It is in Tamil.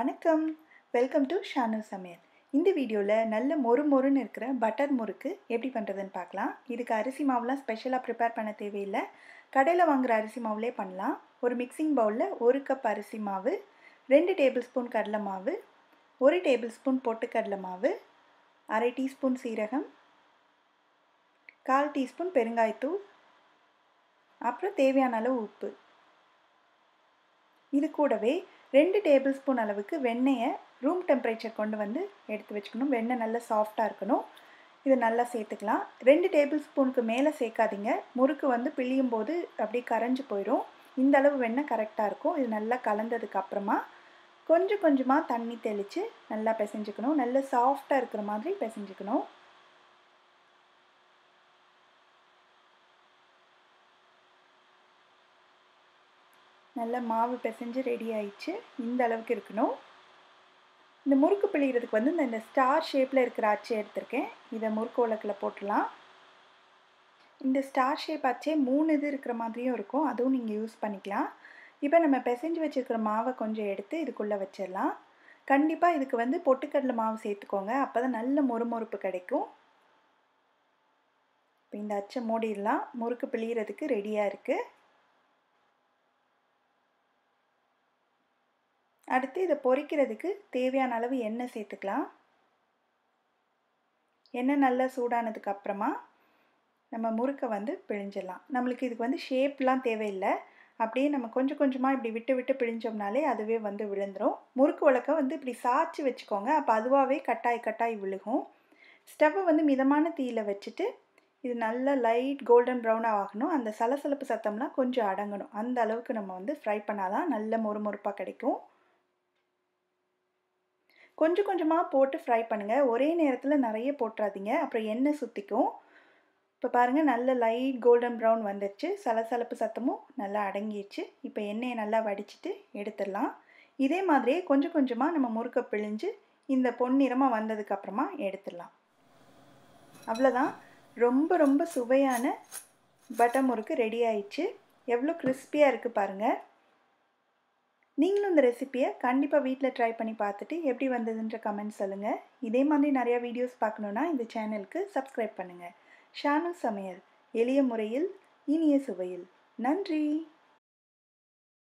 வணக்கம் வெல்கம் டு ஷானு சமையல் இந்த வீடியோவில் நல்ல மொறு மொறுன்னு இருக்கிற பட்டர் முறுக்கு எப்படி பண்ணுறதுன்னு பார்க்கலாம் இதுக்கு அரிசி மாவுலாம் ஸ்பெஷலாக ப்ரிப்பேர் பண்ண தேவையில்லை கடையில் வாங்குகிற அரிசி மாவுலேயே பண்ணலாம் ஒரு மிக்சிங் பவுலில் ஒரு கப் அரிசி மாவு ரெண்டு டேபிள் ஸ்பூன் கடலை மாவு ஒரு டேபிள் ஸ்பூன் பொட்டுக்கடலை மாவு அரை டீஸ்பூன் சீரகம் கால் டீஸ்பூன் பெருங்காயத்தூள் அப்புறம் தேவையான அளவு உப்பு இது கூடவே ரெண்டு டேபிள் ஸ்பூன் அளவுக்கு வெண்ணெயை ரூம் டெம்பரேச்சர் கொண்டு வந்து எடுத்து வச்சுக்கணும் வெண்ணெய் நல்லா சாஃப்டாக இருக்கணும் இது நல்லா சேர்த்துக்கலாம் ரெண்டு டேபிள் ஸ்பூனுக்கு மேலே சேர்க்காதீங்க முறுக்கு வந்து பிழியும் போது அப்படியே கரைஞ்சி போயிடும் இந்த அளவு வெண்ணெய் கரெக்டாக இருக்கும் இது நல்லா கலந்ததுக்கு அப்புறமா கொஞ்சம் கொஞ்சமாக தண்ணி தெளித்து நல்லா பிசைஞ்சுக்கணும் நல்லா சாஃப்டாக இருக்கிற மாதிரி பிசைஞ்சுக்கணும் நல்லா மாவு பிசைஞ்சு ரெடி ஆயிடுச்சு இந்த அளவுக்கு இருக்கணும் இந்த முறுக்கு பிழிகிறதுக்கு வந்து இந்த இந்த ஸ்டார் ஷேப்பில் இருக்கிற அச்சு எடுத்திருக்கேன் இதை முறுக்கு உலக்கில் போட்டுடலாம் இந்த ஸ்டார் ஷேப் அச்சே மூணு இது இருக்கிற மாதிரியும் இருக்கும் அதுவும் நீங்கள் யூஸ் பண்ணிக்கலாம் இப்போ நம்ம பிசைஞ்சு வச்சுருக்கிற மாவை கொஞ்சம் எடுத்து இதுக்குள்ளே வச்சிடலாம் கண்டிப்பாக இதுக்கு வந்து பொட்டுக்கடலை மாவு சேர்த்துக்கோங்க அப்போ தான் நல்ல மொறுமொறுப்பு கிடைக்கும் இப்போ இந்த அச்சை மூடிடலாம் முறுக்கு பிழிகிறதுக்கு ரெடியாக இருக்குது அடுத்து இதை பொரிக்கிறதுக்கு தேவையான அளவு எண்ணெய் சேர்த்துக்கலாம் எண்ணெய் நல்லா சூடானதுக்கு அப்புறமா நம்ம முறுக்கை வந்து பிழிஞ்சிடலாம் நம்மளுக்கு இதுக்கு வந்து ஷேப்லாம் தேவையில்லை அப்படியே நம்ம கொஞ்சம் கொஞ்சமாக இப்படி விட்டு விட்டு பிழிஞ்சோம்னாலே அதுவே வந்து விழுந்துடும் முறுக்கு உலக்க வந்து இப்படி சாய்ச்சி வச்சுக்கோங்க அப்போ அதுவாகவே கட்டாய் கட்டாய் விழுகும் ஸ்டவ்வை வந்து மிதமான தீயில் வச்சுட்டு இது நல்லா லைட் கோல்டன் ப்ரௌனாக ஆகணும் அந்த சலசலப்பு சத்தம்லாம் கொஞ்சம் அடங்கணும் அந்த அளவுக்கு நம்ம வந்து ஃப்ரை பண்ணாதான் நல்ல மொறுமொறுப்பாக கிடைக்கும் கொஞ்சம் கொஞ்சமாக போட்டு ஃப்ரை பண்ணுங்கள் ஒரே நேரத்தில் நிறைய போட்டுறாதீங்க அப்புறம் எண்ணெய் சுற்றிக்கும் இப்போ பாருங்கள் நல்ல லைட் கோல்டன் ப்ரௌன் வந்துடுச்சு சலசலப்பு சத்தமும் நல்லா அடங்கிடுச்சு இப்போ எண்ணெயை நல்லா வடிச்சிட்டு எடுத்துடலாம் இதே மாதிரியே கொஞ்சம் கொஞ்சமாக நம்ம முறுக்க பிழிஞ்சு இந்த பொன்னிறமாக வந்ததுக்கப்புறமா எடுத்துடலாம் அவ்வளோதான் ரொம்ப ரொம்ப சுவையான பட்டர் முறுக்கு ரெடி ஆயிடுச்சு எவ்வளோ கிறிஸ்பியாக இருக்குது பாருங்கள் நீங்களும் இந்த ரெசிப்பியை கண்டிப்பாக வீட்டில் ட்ரை பண்ணி பார்த்துட்டு எப்படி வந்ததுன்ற கமெண்ட் சொல்லுங்கள் இதே மாதிரி நிறையா வீடியோஸ் பார்க்கணுன்னா இந்த சேனலுக்கு சப்ஸ்கிரைப் பண்ணுங்கள் ஷானு சமையல் எளிய முறையில் இனிய சுவையில் நன்றி